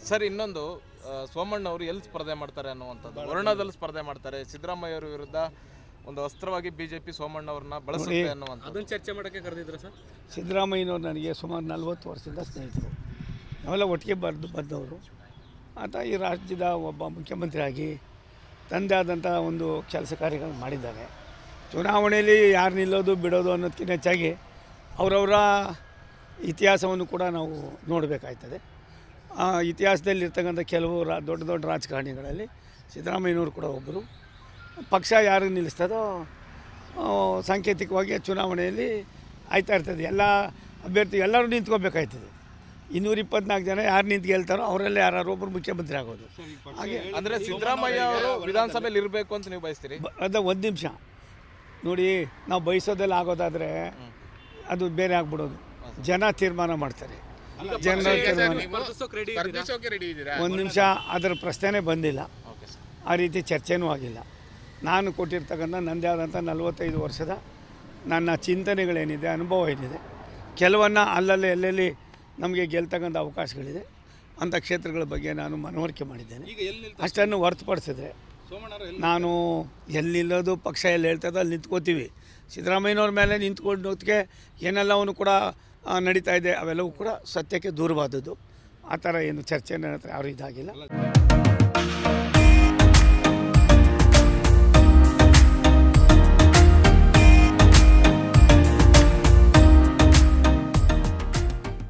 sir ಇನ್ನೊಂದು ಆ, ಸೋಮಣ್ಣ ಅವರು ಎಲ್ಲಿ ಸ್ಪರ್ಧೆ ಮಾಡ್ತಾರೆ ಅನ್ನುವಂಥದ್ದು ವರ್ಣದಲ್ಲಿ ಸ್ಪರ್ಧೆ ಮಾಡ್ತಾರೆ ಸಿದ್ದರಾಮಯ್ಯ ಅವರ ವಿರುದ್ಧ ಒಂದು ಅಸ್ತ್ರವಾಗಿ ಬಿಜೆಪಿ ಸೋಮಣ್ಣ ಅವ್ರನ್ನ ಬಳಸುತ್ತೆ ಅನ್ನುವಂಥದ್ದು ಅದನ್ನ ಚರ್ಚೆ ಮಾಡೋಕ್ಕೆ ಕರೆದಿದ್ರ ಸರ್ ಸಿದ್ದರಾಮಯ್ಯನವ್ರು ನನಗೆ ಸುಮಾರು ನಲ್ವತ್ತು ವರ್ಷದಿಂದ ಸ್ನೇಹಿತರು ನಾವೆಲ್ಲ ಒಟ್ಟಿಗೆ ಬರೆದು ಬಂದವರು ಆತ ಈ ರಾಜ್ಯದ ಒಬ್ಬ ಮುಖ್ಯಮಂತ್ರಿಯಾಗಿ ತಂದೆ ಆದಂಥ ಒಂದು ಕೆಲಸ ಕಾರ್ಯಗಳು ಮಾಡಿದ್ದಾರೆ ಚುನಾವಣೆಯಲ್ಲಿ ಯಾರು ನಿಲ್ಲೋದು ಬಿಡೋದು ಅನ್ನೋದಕ್ಕಿಂತ ಹೆಚ್ಚಾಗಿ ಅವರವರ ಇತಿಹಾಸವನ್ನು ಕೂಡ ನಾವು ನೋಡಬೇಕಾಯ್ತದೆ ಆ ಇತಿಹಾಸದಲ್ಲಿರ್ತಕ್ಕಂಥ ಕೆಲವು ರಾ ದೊಡ್ಡ ದೊಡ್ಡ ರಾಜಕಾರಣಿಗಳಲ್ಲಿ ಸಿದ್ದರಾಮಯ್ಯನವರು ಕೂಡ ಒಬ್ಬರು ಪಕ್ಷ ಯಾರು ನಿಲ್ಲಿಸ್ತದೋ ಆ, ಸಾಂಕೇತಿಕವಾಗಿ ಚುನಾವಣೆಯಲ್ಲಿ ಆಯ್ತಾ ಇರ್ತದೆ ಎಲ್ಲ ಅಭ್ಯರ್ಥಿ ಎಲ್ಲರೂ ನಿಂತ್ಕೋಬೇಕಾಯ್ತದೆ ಇನ್ನೂರ ಇಪ್ಪತ್ನಾಲ್ಕು ಜನ ಯಾರು ನಿಂತು ಗೆಲ್ತಾರೋ ಅವರೆಲ್ಲ ಯಾರು ಒಬ್ಬರು ಮುಖ್ಯಮಂತ್ರಿ ಆಗೋದು ಹಾಗೆ ಅಂದ್ರೆ ಸಿದ್ದರಾಮಯ್ಯ ಅವರು ವಿಧಾನಸಭೆಯಲ್ಲಿ ಇರಬೇಕು ಅಂತ ನೀವು ಬಯಸ್ತೀರಿ ಬ- ಅದ ಒಂದು ನಿಮಿಷ ನೋಡಿ ನಾವು ಬಯಸೋದೆಲ್ಲ ಆಗೋದಾದರೆ ಅದು ಬೇರೆ ಆಗ್ಬಿಡೋದು ಜನ ತೀರ್ಮಾನ ಮಾಡ್ತಾರೆ ಜನ ತೀರ್ಮಾನ ಸ್ಪರ್ಧಿಸೋಕೆ ರೆಡಿ ಇದ್ದೀರಾ ಒಂದು ನಿಮಿಷ ಅದರ ಪ್ರಶ್ನೆನೇ ಬಂದಿಲ್ಲ ಓಕೆ ಸರ್ ಆ ರೀತಿ ಚರ್ಚೆನೂ ಆಗಿಲ್ಲ ನಾನು ಕೊಟ್ಟಿರ್ತಕ್ಕಂಥ ನನ್ನದೇ ಆದಂಥ ನಲವತ್ತೈದು ವರ್ಷದ ನನ್ನ ಚಿಂತನೆಗಳೇನಿದೆ ಅನುಭವ ಏನಿದೆ ಕೆಲವನ್ನ ಅಲ್ಲಲ್ಲಿ ಎಲ್ಲೆಲ್ಲಿ ನಮಗೆ ಗೆಲ್ತಕ್ಕಂಥ ಅವಕಾಶಗಳಿದೆ ಅಂಥ ಕ್ಷೇತ್ರಗಳ ಬಗ್ಗೆ ನಾನು ಮನವರಿಕೆ ಮಾಡಿದ್ದೇನೆ ಈಗ ಎಲ್ಲಿ ಅಷ್ಟನ್ನು ಹೊರತುಪಡಿಸಿದ್ರೆ ಸೋಮಣ್ಣವರು ಎಲ್ಲಿ ನಾನು ಎಲ್ಲಿ ನಿಲ್ಲೋದು ಪಕ್ಷ ಎಲ್ಲಿ ಹೇಳ್ತದೋ ಅಲ್ಲಿ ನಿಂತ್ಕೋತೀವಿ ಸಿದ್ದರಾಮಯ್ಯನವ್ರ ಮೇಲೆ ನಿಂತ್ಕೊಂಡೋದಕ್ಕೆ ಏನೆಲ್ಲವನ್ನು ಕೂಡ ಆ, ನಡೀತಾ ಇದೆ ಅವೆಲ್ಲವೂ ಕೂಡ ಸತ್ಯಕ್ಕೆ ದೂರವಾದದ್ದು ಆ ಥರ ಏನು ಚರ್ಚೆ ನನ್ನ ಹತ್ರ ಯಾರೂ ಇದಾಗಿಲ್ಲ